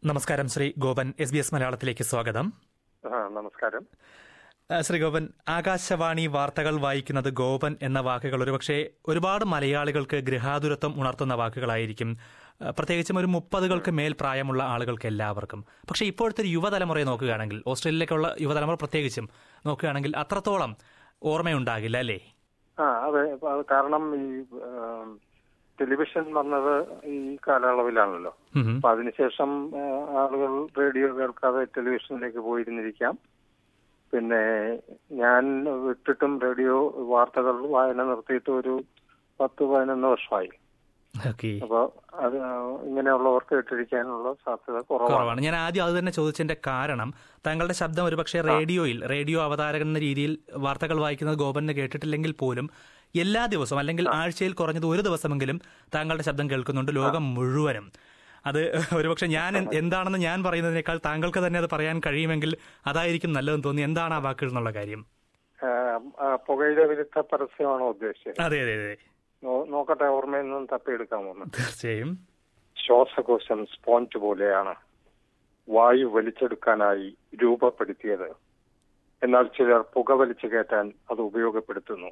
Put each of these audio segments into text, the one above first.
നമസ്കാരം Shri Gopan S B S മലയാളത്തിലേക്ക് സ്വാഗതം ആ നമസ്കാരം ആ, ശ്രീ ഗോപൻ ആകാശവാണി വാർത്തകൾ വായിക്കുന്നത് ഗോപൻ എന്ന വാക്കുകൾ ഒരുപക്ഷെ ഒരുപാട് മലയാളികൾക്ക് ഗൃഹാതുരത്വം ഉണർത്തുന്ന വാക്കുകളായിരിക്കും ആ, പ്രത്യേകിച്ചും ഒരു മുപ്പതുകൾക്ക് മേൽ പ്രായമുള്ള ആളുകൾക്ക് എല്ലാവർക്കും പക്ഷേ ഇപ്പോഴത്തെ ഒരു യുവതലമുറയെ നോക്കുകയാണെങ്കിൽ ഓസ്ട്രേലിയയിലേക്കുള്ള യുവതലമുറ പ്രത്യേകിച്ചും നോക്കുകയാണെങ്കിൽ അത്രത്തോളം ഓർമ്മയുണ്ടാകില്ല അല്ലേ ആ അതെ അപ്പൊ അത് കാരണം ഈ ആം, ടെലിവിഷൻ വന്നത് ഈ കാലയളവിലാണല്ലോ ഉം ഉം. അപ്പൊ അതിനുശേഷം ആ, ആളുകൾ റേഡിയോ കേൾക്കാതെ ടെലിവിഷനിലേക്ക് പോയിരുന്നിരിക്കാം പിന്നെ ഞാൻ വിട്ടിട്ടും റേഡിയോ വാർത്തകൾ വായന നിർത്തിയിട്ട് ഒരു പത്ത് പതിനൊന്ന് വർഷമായി ഓക്കെ അപ്പൊ അത് ഇങ്ങനെയുള്ളവർക്ക് കേട്ടിരിക്കാനുള്ള സാധ്യത കുറവാണ് കുറവാണ് ഞാൻ ആദ്യം അത് തന്നെ ചോദിച്ചതിന്റെ കാരണം താങ്കളുടെ ശബ്ദം ഒരുപക്ഷെ റേഡിയോയിൽ റേഡിയോ അവതാരകൻ എന്ന രീതിയിൽ വാർത്തകൾ വായിക്കുന്നത് ഗോപന് കേട്ടിട്ടില്ലെങ്കിൽ പോലും എല്ലാ ദിവസവും അല്ലെങ്കിൽ ആഴ്ചയിൽ കുറഞ്ഞത് ഒരു ദിവസമെങ്കിലും താങ്കളുടെ ശബ്ദം കേൾക്കുന്നുണ്ട് ലോകം മുഴുവനും അത് ഒരുപക്ഷെ ഞാൻ എൻ- എന്താണെന്ന് ഞാൻ പറയുന്നതിനേക്കാൾ താങ്കൾക്ക് തന്നെ അത് പറയാൻ കഴിയുമെങ്കിൽ അതായിരിക്കും നല്ലതെന്ന് തോന്നി എന്താണ് ആ വാക്കുകൾ എന്നുള്ള കാര്യം ആ, ആ, പുകയില വിരുദ്ധ പരസ്യമാണോ ഉദ്ദേശിച്ചത് അതെ അതെ അതെ നോ- നോക്കട്ടെ ഓർമ്മയിൽ നിന്നും തപ്പിയെടുക്കാമോ ഒന്ന് തീർച്ചയായും ശ്വാസകോശം സ്പോഞ്ച് പോലെയാണ് വായു വലിച്ചെടുക്കാനായി രൂപപ്പെടുത്തിയത് എന്നാൽ ചിലർ പുക വലിച്ചു കയറ്റാൻ അത് ഉപയോഗപ്പെടുത്തുന്നു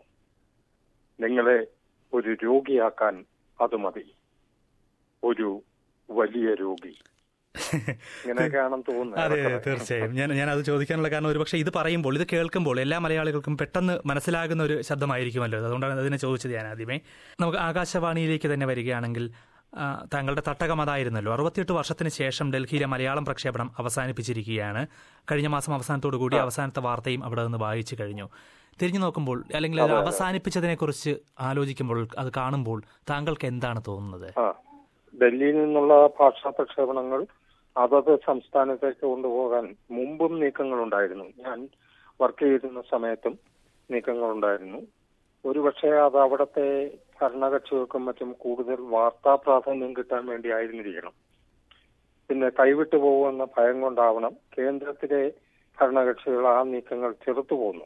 നിങ്ങളെ ഒരു രോഗിയാക്കാൻ അത് മതി ഒരു വലിയ രോഗി ഇങ്ങനെയൊക്കെയാണെന്ന് അതെ തോന്നുന്നത് അതെ തീർച്ചയായും ഞാൻ ഞാൻ അത് ചോദിക്കാനുള്ള കാരണം ഒരുപക്ഷെ ഇത് പറയുമ്പോൾ ഇത് കേൾക്കുമ്പോൾ എല്ലാ മലയാളികൾക്കും പെട്ടെന്ന് മനസ്സിലാകുന്ന ഒരു ശബ്ദമായിരിക്കുമല്ലോ അത്. അതുകൊണ്ടാണ് അതിനെ ചോദിച്ചത് ഞാൻ ആദ്യമേ നമുക്ക് ആകാശവാണിയിലേക്ക് തന്നെ വരികയാണെങ്കിൽ ആ, താങ്കളുടെ തട്ടകം അതായിരുന്നല്ലോ അറുപത്തിയെട്ട് വർഷത്തിന് ശേഷം ഡൽഹിയിലെ മലയാളം പ്രക്ഷേപണം അവസാനിപ്പിച്ചിരിക്കുകയാണ് കഴിഞ്ഞ മാസം അവസാനത്തോടു കൂടി അവസാനത്തെ വാർത്തയും അവിടെ നിന്ന് വായിച്ചു കഴിഞ്ഞു തിരിഞ്ഞു നോക്കുമ്പോൾ അല്ലെങ്കിൽ അത് അവസാനിപ്പിച്ചതിനെ കുറിച്ച് ആലോചിക്കുമ്പോൾ അത് കാണുമ്പോൾ താങ്കൾക്ക് എന്താണ് തോന്നുന്നത് ആ ഡൽഹിയിൽ നിന്നുള്ള ഭാഷാ പ്രക്ഷേപണങ്ങൾ അതത് സംസ്ഥാനത്തേക്ക് കൊണ്ടുപോകാൻ മുമ്പും നീക്കങ്ങളുണ്ടായിരുന്നു ഞാൻ വർക്ക് ചെയ്തിരുന്ന സമയത്തും നീക്കങ്ങളുണ്ടായിരുന്നു ഒരുപക്ഷെ അത് അവിടുത്തെ ഭരണകക്ഷികൾക്കും മറ്റും കൂടുതൽ വാർത്താ പ്രാധാന്യം കിട്ടാൻ വേണ്ടി ആയിരുന്നിരിക്കണം പിന്നെ കൈവിട്ടു പോകുമെന്ന ഭയം കൊണ്ടാവണം കേന്ദ്രത്തിലെ ഭരണകക്ഷികൾ ആ നീക്കങ്ങൾ ചെറുത്തു പോന്നു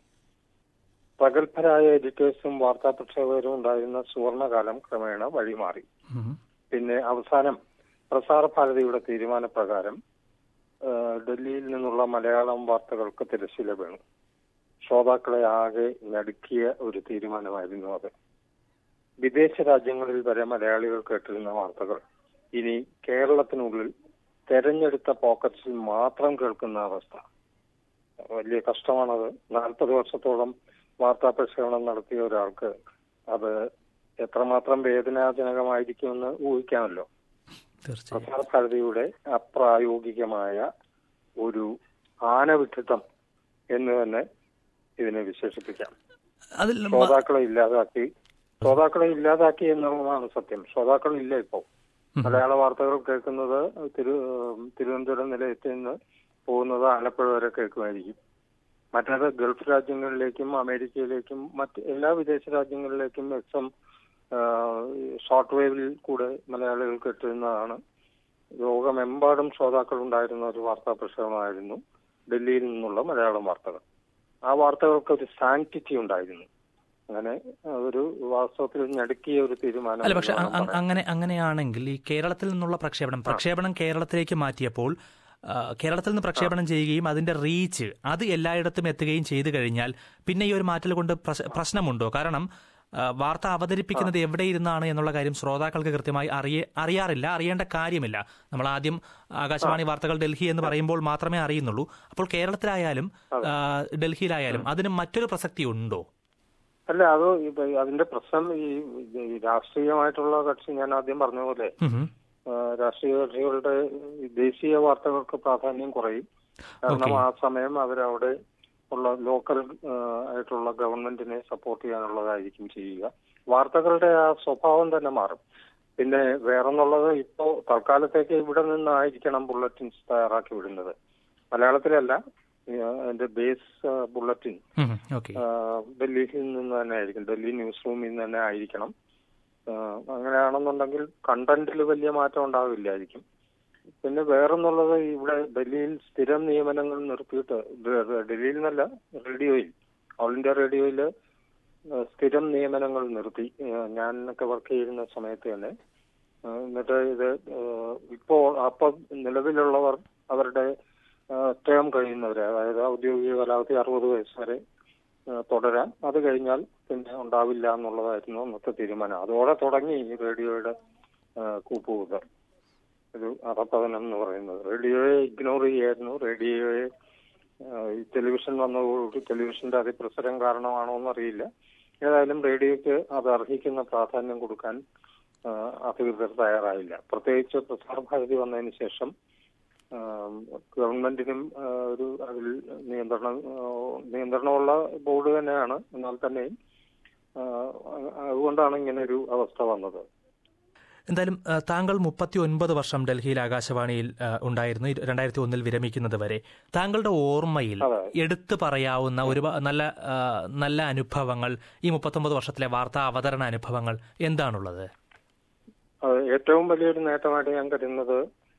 പ്രഗത്ഭരായ എഡിറ്റേഴ്സും വാർത്താ പ്രക്ഷേപകരും ഉണ്ടായിരുന്ന സുവർണകാലം ക്രമേണ വഴിമാറി ഉം. പിന്നെ അവസാനം പ്രസാര ഭാരതിയുടെ തീരുമാനപ്രകാരം ആ, ഡൽഹിയിൽ നിന്നുള്ള മലയാളം വാർത്തകൾക്ക് തിരശ്ശീല വീണു ശ്രോതാക്കളെ ആകെ നടുക്കിയ ഒരു തീരുമാനമായിരുന്നു അത് വിദേശ രാജ്യങ്ങളിൽ വരെ മലയാളികൾ കേട്ടിരുന്ന വാർത്തകൾ ഇനി കേരളത്തിനുള്ളിൽ തെരഞ്ഞെടുത്ത പോക്കറ്റ്സിൽ മാത്രം കേൾക്കുന്ന അവസ്ഥ വലിയ കഷ്ടമാണത് നാൽപ്പത് വർഷത്തോളം വാർത്താ പ്രക്ഷേപണം നടത്തിയ ഒരാൾക്ക് അത് എത്രമാത്രം വേദനാജനകമായിരിക്കുമെന്ന് ഊഹിക്കാമല്ലോ തീർച്ചയായും പ്രസാർ ഭാരതിയുടെ അപ്രായോഗികമായ ഒരു ആനവിഡിത്തം എന്ന് തന്നെ ഇതിനെ വിശേഷിപ്പിക്കാം അതിൽ മ- ശ്രോതാക്കളെ ഇല്ലാതാക്കി ശ്രോതാക്കളെ ഇല്ലാതാക്കി എന്നുള്ളതാണ് സത്യം ശ്രോതാക്കൾ ഇല്ല ഇപ്പോ മലയാള വാർത്തകൾ കേൾക്കുന്നത് തിരു തിരുവനന്തപുരം നിലയത്തിൽ നിന്ന് പോകുന്നത് ആലപ്പുഴ വരെ കേൾക്കുമായിരിക്കും മറ്റേത് ഗൾഫ് രാജ്യങ്ങളിലേക്കും അമേരിക്കയിലേക്കും മറ്റ് എല്ലാ വിദേശ രാജ്യങ്ങളിലേക്കും എക്സ് എം ഷോർട്ട് വേവിൽ കൂടെ മലയാളികൾ കേട്ടിരുന്നതാണ് ലോകമെമ്പാടും ശ്രോതാക്കൾ ഉണ്ടായിരുന്ന ഒരു വാർത്താ പ്രക്ഷേപണമായിരുന്നു ഡൽഹിയിൽ നിന്നുള്ള മലയാളം വാർത്തകൾ ആ വാർത്തകൾക്ക് ഒരു സാങ്ക്ടിറ്റി ഉണ്ടായിരുന്നു അങ്ങനെ ഒരു വാസ്തവത്തിൽ ഞടുക്കിയ ഒരു തീരുമാനം അല്ല പക്ഷെ എന്ന് അ- വേണം അ- പറയാൻ. അങ്ങനെ അങ്ങനെയാണെങ്കിൽ ഈ കേരളത്തിൽ നിന്നുള്ള പ്രക്ഷേപണം പ്രക്ഷേപണം കേരളത്തിലേക്ക് മാറ്റിയപ്പോൾ ആ, കേരളത്തിൽ നിന്ന് പ്രക്ഷേപണം ചെയ്യുകയും അതിന്റെ റീച്ച് അത് എല്ലായിടത്തും എത്തുകയും ചെയ്തു കഴിഞ്ഞാൽ പിന്നെ ഈ ഒരു മാറ്റൽ കൊണ്ട് പ്രശ്- പ്രശ്നമുണ്ടോ കാരണം ആ, വാർത്ത അവതരിപ്പിക്കുന്നത് എവിടെ ഇരുന്നാണ് എന്നുള്ള കാര്യം ശ്രോതാക്കൾക്ക് കൃത്യമായി അറിയ അറിയാറില്ല അറിയേണ്ട കാര്യമില്ല നമ്മൾ ആദ്യം ആകാശവാണി വാർത്തകൾ ഡൽഹി എന്ന് പറയുമ്പോൾ മാത്രമേ അറിയുന്നുള്ളൂ അപ്പോൾ കേരളത്തിലായാലും ആ, ഡൽഹിയിലായാലും അതിന് മറ്റൊരു പ്രസക്തി ഉണ്ടോ അല്ല അത് ഇത് അതിന്റെ പ്രശ്നം ഈ ഈ രാഷ്ട്രീയമായിട്ടുള്ള കക്ഷി ഞാൻ ആദ്യം പറഞ്ഞ പോലെ ഉം ഉം. ആ, രാഷ്ട്രീയ കക്ഷികളുടെ ഈ ദേശീയ വാർത്തകൾക്ക് പ്രാധാന്യം കുറയും കാരണം Okay. ആ സമയം അവരവിടെ ഉള്ള ലോക്കൽ ആയിട്ടുള്ള ഗവൺമെന്റിനെ സപ്പോർട്ട് ചെയ്യാനുള്ളതായിരിക്കും ചെയ്യുക വാർത്തകളുടെ ആ സ്വഭാവം തന്നെ മാറും പിന്നെ വേറൊന്നുള്ളത് ഇപ്പോ തൽക്കാലത്തേക്ക് ഇവിടെ നിന്നായിരിക്കണം ബുള്ളറ്റിൻസ് തയ്യാറാക്കി വിടുന്നത് മലയാളത്തിലല്ല ഈ, അതിന്റെ ബേസ് ബുള്ളറ്റിൻ ഉം ഉം. ഓക്കെ ഡൽഹിയിൽ നിന്ന് തന്നെ ആയിരിക്കും ഡൽഹി ന്യൂസ് റൂമിൽ നിന്ന് തന്നെ ആയിരിക്കണം ആ, അങ്ങനെയാണെന്നുണ്ടെങ്കിൽ കണ്ടന്റിൽ വലിയ മാറ്റം ഉണ്ടാവില്ലായിരിക്കും പിന്നെ വേറൊന്നുള്ളത് ഇവിടെ ഡൽഹിയിൽ സ്ഥിരം നിയമനങ്ങൾ നിർത്തിയിട്ട് ഡ- ഡൽഹിയിൽ നിന്നല്ല റേഡിയോയിൽ ഓൾ ഇന്ത്യ റേഡിയോയിൽ സ്ഥിരം നിയമനങ്ങൾ നിർത്തി ആ, ഞാനൊക്കെ വർക്ക് ചെയ്യുന്ന സമയത്ത് തന്നെ ആ, എന്നിട്ട് ഇത് ആ, ഇപ്പോൾ അപ്പൊ നിലവിലുള്ളവർ അവരുടെ ടേം കഴിയുന്നവരെ അതായത് ഔദ്യോഗിക കാലാവധി അറുപത് വയസ്സ് വരെ ആ, തുടരാം അത് കഴിഞ്ഞാൽ പിന്നെ ഉണ്ടാവില്ല എന്നുള്ളതായിരുന്നു അന്നത്തെ തീരുമാനം അതോടെ തുടങ്ങി ഈ റേഡിയോയുടെ ആ, കൂപ്പുകുത്തൽ ഒരു അധപ്പതനം എന്ന് പറയുന്നത് റേഡിയോയെ ഇഗ്നോർ ചെയ്യായിരുന്നു റേഡിയോയെ ആ, ഈ ടെലിവിഷൻ വന്നതോടുകൂടി ടെലിവിഷന്റെ അതിപ്രസരം കാരണമാണോ എന്നറിയില്ല ഏതായാലും റേഡിയോയ്ക്ക് അത് അർഹിക്കുന്ന പ്രാധാന്യം കൊടുക്കാൻ ആ, അധികൃതർ തയ്യാറായില്ല പ്രത്യേകിച്ച് പ്രസാർ ഭാരതി വന്നതിന് ശേഷം ആ, ഗവൺമെന്റിനും ആ, ഒരു അതിൽ നിയന്ത്രണം ആ, നിയന്ത്രണമുള്ള ബോർഡ് തന്നെയാണ് എന്നാൽ തന്നെയും ആ, അതുകൊണ്ടാണ് ഇങ്ങനെ ഒരു അവസ്ഥ വന്നത് എന്തായാലും ആ, താങ്കൾ മുപ്പത്തി ഒൻപത് വർഷം ഡൽഹിയിൽ ആകാശവാണിയിൽ ആ, ഉണ്ടായിരുന്നു ഇ- രണ്ടായിരത്തി ഒന്നിൽ വിരമിക്കുന്നത് വരെ താങ്കളുടെ ഓർമ്മയിൽ അതെ. എടുത്തു പറയാവുന്ന ഒരു നല്ല ആ, നല്ല അനുഭവങ്ങൾ ഈ മുപ്പത്തൊമ്പത് വർഷത്തിലെ വാർത്താ അവതരണ അനുഭവങ്ങൾ എന്താണുള്ളത് അത് ഏറ്റവും വലിയൊരു നേട്ടമായിട്ട് ഞാൻ കരുതുന്നത്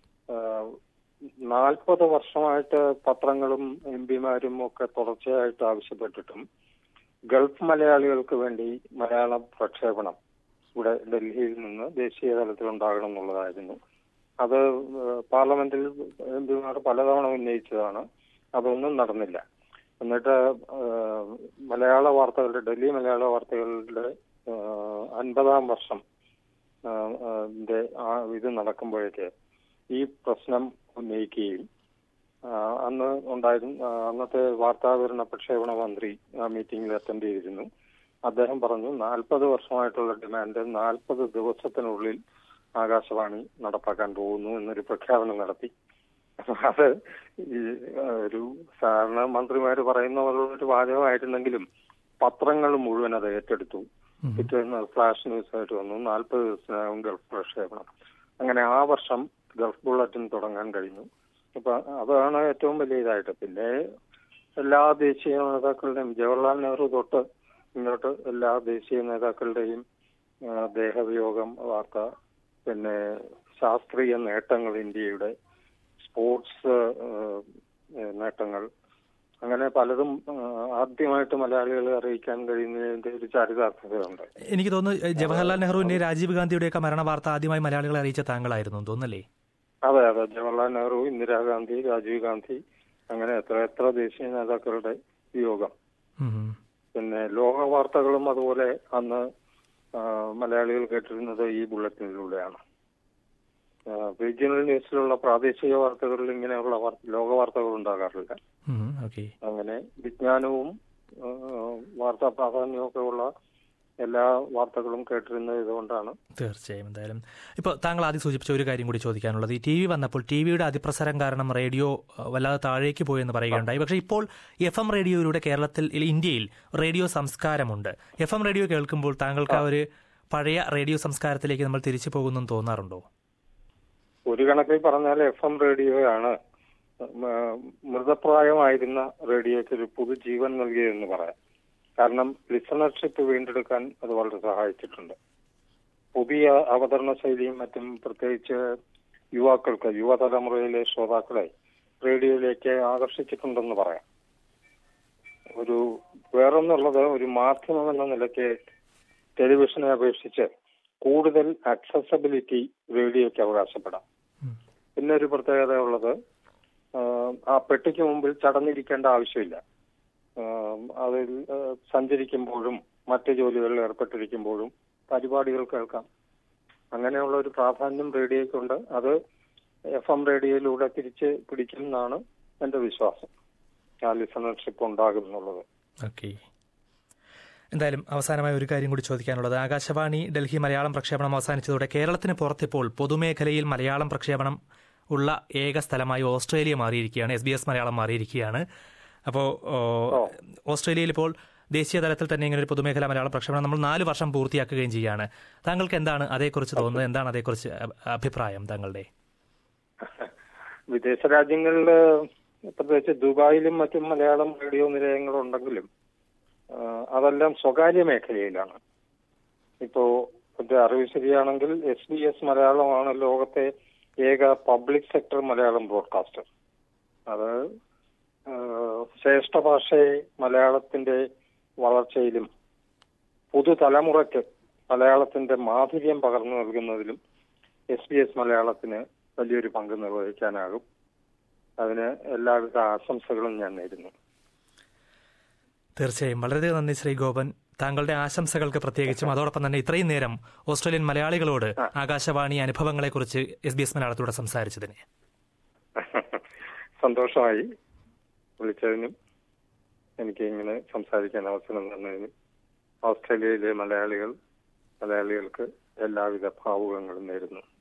നാൽപ്പത് വർഷമായിട്ട് പത്രങ്ങളും എം പിമാരും ഒക്കെ തുടർച്ചയായിട്ട് ആവശ്യപ്പെട്ടിട്ടും ഗൾഫ് മലയാളികൾക്ക് വേണ്ടി മലയാളം പ്രക്ഷേപണം ഇവിടെ ഡൽഹിയിൽ നിന്ന് ദേശീയ തലത്തിൽ ഉണ്ടാകണം എന്നുള്ളതായിരുന്നു അത് ഏഹ്, പാർലമെന്റിൽ എം പിമാർ പലതവണ ഉന്നയിച്ചതാണ് അതൊന്നും നടന്നില്ല എന്നിട്ട് ഏഹ്, മലയാള വാർത്തകളുടെ ഡൽഹി മലയാള വാർത്തകളുടെ ഏഹ്, അൻപതാം വർഷം ആഹ് ആഹ് ന്റെ ആ ഇത് നടക്കുമ്പോഴേക്ക് ഈ പ്രശ്നം ഉന്നയിക്കുകയും ആഹ് അന്ന് ഉണ്ടായിരുന്ന ആഹ് അന്നത്തെ വാർത്താവിതരണ പ്രക്ഷേപണ മന്ത്രി ആ മീറ്റിംഗിൽ അറ്റൻഡ് ചെയ്തിരുന്നു അദ്ദേഹം പറഞ്ഞു നാൽപ്പത് വർഷമായിട്ടുള്ള ഡിമാൻഡ് നാൽപ്പത് ദിവസത്തിനുള്ളിൽ ആകാശവാണി നടപ്പാക്കാൻ പോകുന്നു എന്നൊരു പ്രഖ്യാപനം നടത്തി അത് ഈ ആഹ് ഒരു സാധാരണ മന്ത്രിമാര് പറയുന്ന പോലുള്ള ഒരു വാചകമായിരുന്നെങ്കിലും പത്രങ്ങൾ മുഴുവൻ അത് ഏറ്റെടുത്തു പിറ്റേന്ന് ഫ്ലാഷ് ന്യൂസ് ആയിട്ട് വന്നു നാൽപ്പത് ദിവസത്തിനകം ഗൾഫ് പ്രക്ഷേപണം അങ്ങനെ ആ വർഷം ഗൾഫ് ബുള്ളറ്റിൻ തുടങ്ങാൻ കഴിഞ്ഞു അപ്പൊ അതാണ് ഏറ്റവും വലിയ ഇതായിട്ട് പിന്നെ എല്ലാ ദേശീയ നേതാക്കളുടെയും ജവഹർലാൽ നെഹ്റു തൊട്ട് ഇങ്ങോട്ട് എല്ലാ ദേശീയ നേതാക്കളുടെയും ആ, ദേഹവിയോഗം വാർത്ത പിന്നെ ശാസ്ത്രീയ നേട്ടങ്ങൾ ഇന്ത്യയുടെ സ്പോർട്സ് ആ, നേട്ടങ്ങൾ അങ്ങനെ പലതും ആ, ആദ്യമായിട്ട് മലയാളികളെ അറിയിക്കാൻ കഴിയുന്നതിന്റെ ഒരു ചാരിതാർത്ഥ്യതയുണ്ട് എനിക്ക് തോന്നുന്നു ജവഹർലാൽ നെഹ്റുവിന്റെ രാജീവ് ഗാന്ധിയുടെയൊക്കെ മരണ വാർത്ത ആദ്യമായി മലയാളികളെ അറിയിച്ച താങ്കളായിരുന്നു എന്ന് തോന്നല്ലേ അതെ അതെ ജവഹർലാൽ നെഹ്റു ഇന്ദിരാഗാന്ധി രാജീവ് ഗാന്ധി അങ്ങനെ എത്ര എത്ര ദേശീയ നേതാക്കളുടെ വിയോഗം ഉം. പിന്നെ ലോക വാർത്തകളും അതുപോലെ അന്ന് ആ, മലയാളികൾ കേട്ടിരുന്നത് ഈ ബുള്ളറ്റിനിലൂടെയാണ് റീജിയണൽ ന്യൂസിലുള്ള പ്രാദേശിക വാർത്തകളിൽ ഇങ്ങനെയുള്ള വാർ- ലോക വാർത്തകൾ ഉണ്ടാകാറില്ല ഉം. ഓക്കെ അങ്ങനെ വിജ്ഞാനവും ആ, വാർത്താ പ്രാധാന്യവും ഒക്കെ ഉള്ള എല്ലാ വാർത്തകളും കേട്ടിരുന്നത് ഇതുകൊണ്ടാണ് തീർച്ചയായും എന്തായാലും ഇപ്പോൾ താങ്കൾ ആദ്യം സൂചിപ്പിച്ച ഒരു കാര്യം കൂടി ചോദിക്കാനുള്ളത് ഈ ടി വി വന്നപ്പോൾ ടി വിയുടെ അതിപ്രസരം കാരണം റേഡിയോ അഹ്, വല്ലാതെ താഴേക്ക് പോയെന്ന് പറയുകയുണ്ടായി പക്ഷേ ഇപ്പോൾ എഫ് എം റേഡിയോയിലൂടെ കേരളത്തിൽ ഇല്ല, ഇന്ത്യയിൽ റേഡിയോ സംസ്കാരമുണ്ട് എഫ് എം റേഡിയോ കേൾക്കുമ്പോൾ താങ്കൾക്ക് ആ ഒരു പഴയ റേഡിയോ സംസ്കാരത്തിലേക്ക് നമ്മൾ തിരിച്ചു പോകുന്നെന്ന് തോന്നാറുണ്ടോ ഒരു കണക്കിൽ പറഞ്ഞാൽ എഫ് എം റേഡിയോയാണ് മ- മൃതപ്രായമായിരുന്ന റേഡിയോയ്ക്ക് ഒരു പുതുജീവൻ നൽകിയതെന്ന് പറയാം കാരണം ലിസണർഷിപ്പ് വീണ്ടെടുക്കാൻ അത് വളരെ സഹായിച്ചിട്ടുണ്ട് പുതിയ അവതരണ ശൈലിയും മറ്റും പ്രത്യേകിച്ച് യുവാക്കൾക്ക് യുവതലമുറയിലെ ശ്രോതാക്കളെ റേഡിയോയിലേക്ക് ആകർഷിച്ചിട്ടുണ്ടെന്ന് പറയാം ഒരു വേറൊന്നുള്ളത് ഒരു മാധ്യമം എന്ന നിലയ്ക്ക് ടെലിവിഷനെ അപേക്ഷിച്ച് കൂടുതൽ അക്സസബിലിറ്റി റേഡിയോയ്ക്ക് അവകാശപ്പെടാം ഉം. പിന്നെ ഒരു പ്രത്യേകത ഉള്ളത് ആഹ് ആ പെട്ടിക്ക് മുമ്പിൽ ചടഞ്ഞിരിക്കേണ്ട ആവശ്യമില്ല ആഹ് അതിൽ ആഹ് സഞ്ചരിക്കുമ്പോഴും മറ്റ് ജോലികളിൽ ഏർപ്പെട്ടിരിക്കുമ്പോഴും പരിപാടികൾ കേൾക്കാം അങ്ങനെയുള്ള ഒരു പ്രാധാന്യം റേഡിയോയ്ക്കുണ്ട് അത് എഫ് എം റേഡിയോയിലൂടെ തിരിച്ച് പിടിക്കും എന്നാണ് എന്റെ വിശ്വാസം ആ ലിസണർഷിപ്പ് ഉണ്ടാകും എന്നുള്ളത് ഓക്കെ എന്തായാലും അവസാനമായ ഒരു കാര്യം കൂടി ചോദിക്കാനുള്ളത് ആകാശവാണി ഡൽഹി മലയാളം പ്രക്ഷേപണം അവസാനിച്ചതോടെ കേരളത്തിന് പുറത്തിപ്പോൾ പൊതുമേഖലയിൽ മലയാളം പ്രക്ഷേപണം ഉള്ള ഏക സ്ഥലമായി ഓസ്ട്രേലിയ മാറിയിരിക്കുകയാണ് എസ് ബി എസ് മലയാളം മാറിയിരിക്കുകയാണ് അപ്പോൾ ഓസ്ട്രേലിയയിൽ ഇപ്പോൾ ദേശീയ തലത്തിൽ തന്നെ ഇങ്ങനെ ഒരു പൊതുമേഖല മലയാളം പ്രക്ഷേപണം നമ്മൾ നാല് വർഷം പൂർത്തിയാക്കുകയും ചെയ്യുകയാണ് താങ്കൾക്ക് എന്താണ് അതേക്കുറിച്ച് തോന്നുന്നത് എന്താണ് അതേക്കുറിച്ച് അഭി- അഭിപ്രായം താങ്കളുടെ വിദേശ രാജ്യങ്ങളിൽ പ്രത്യേകിച്ച് ദുബായിലും മറ്റും മലയാളം റേഡിയോ നിലയങ്ങളുണ്ടെങ്കിലും ആ, അതെല്ലാം സ്വകാര്യ മേഖലയിലാണ് ഇപ്പോ എന്റെ അറിവ് ശരിയാണെങ്കിൽ എസ് ബി എസ് മലയാളമാണ് ലോകത്തെ ഏക പബ്ലിക് സെക്ടർ മലയാളം ബ്രോഡ്കാസ്റ്റർ അത് ആ, ശ്രേഷ്ഠ ഭാഷയെ മലയാളത്തിന്റെ വളർച്ചയിലും പുതുതലമുറയ്ക്ക് മലയാളത്തിന്റെ മാധുര്യം പകർന്നു നൽകുന്നതിലും എസ് ബി എസ് മലയാളത്തിന് വലിയൊരു പങ്ക് നിർവഹിക്കാനാകും അതിന് എല്ലാവിധ ആശംസകളും ഞാൻ നേരുന്നു തീർച്ചയായും വളരെയധികം നന്ദി ശ്രീ ഗോപൻ താങ്കളുടെ ആശംസകൾക്ക് പ്രത്യേകിച്ചും അതോടൊപ്പം തന്നെ ഇത്രയും നേരം ഓസ്ട്രേലിയൻ മലയാളികളോട് ആകാശവാണി അനുഭവങ്ങളെക്കുറിച്ച് എസ് ബി എസ് മലയാളത്തോടെ സംസാരിച്ചതിന് സന്തോഷമായി വിളിച്ചതിനും എനിക്ക് ഇങ്ങനെ സംസാരിക്കാൻ അവസരം തന്നതിനും ഓസ്ട്രേലിയയിലെ മലയാളികൾ മലയാളികൾക്ക് എല്ലാവിധ ഭാവുകങ്ങളും നേരുന്നു